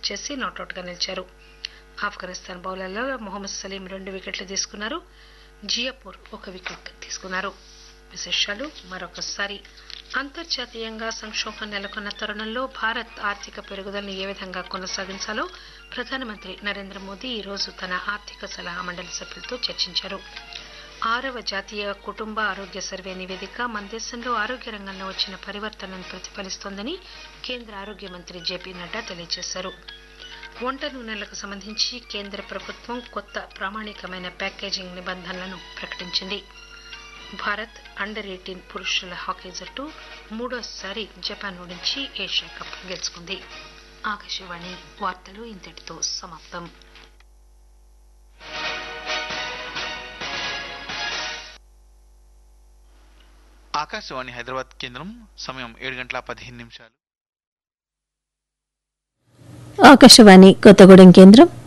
చేసి నాటౌట్గా నిలిచారు ఆఫ్ఘనిస్తాన్ బౌలర్లలో మొహమ్మద్ సలీం రెండు వికెట్లు తీసుకున్నారు జియాపూర్ ఒక వికెట్ తీసుకున్నారు విశేషాలు మరొకసారి అంతర్జాతీయంగా సంక్షోభం నెలకొన్న తరుణంలో భారత్ ఆర్థిక పెరుగుదలను ఏ విధంగా కొనసాగించాలో ప్రధానమంత్రి నరేంద్ర మోదీ ఈరోజు తన ఆర్థిక సలహా మండలి సభ్యులతో చర్చించారు ఆరవ జాతీయ కుటుంబ ఆరోగ్య సర్వే నివేదిక మన దేశంలో ఆరోగ్య రంగంలో వచ్చిన పరివర్తనను ప్రతిఫలిస్తోందని కేంద్ర ఆరోగ్య మంత్రి జేపీ నడ్డా తెలియజేశారు వంట నూనెలకు సంబంధించి కేంద్ర ప్రభుత్వం కొత్త ప్రామాణికమైన ప్యాకేజింగ్ నిబంధనలను ప్రకటించింది భారత్ అండర్ ఎయిటీన్ పురుషుల హాకీ జట్టు మూడోసారి జపాన్ ఓడించి ఏషియా కప్ గెలుచుకుంది ఆకాశవాణి వార్తలు ఇంతటితో సమాప్తం ఆకాశవాణి హైదరాబాద్ కేంద్రం సమయం ఏడు గంటల పదిహేను నిమిషాలు ఆకాశవాణి కొత్తగూడెం కేంద్రం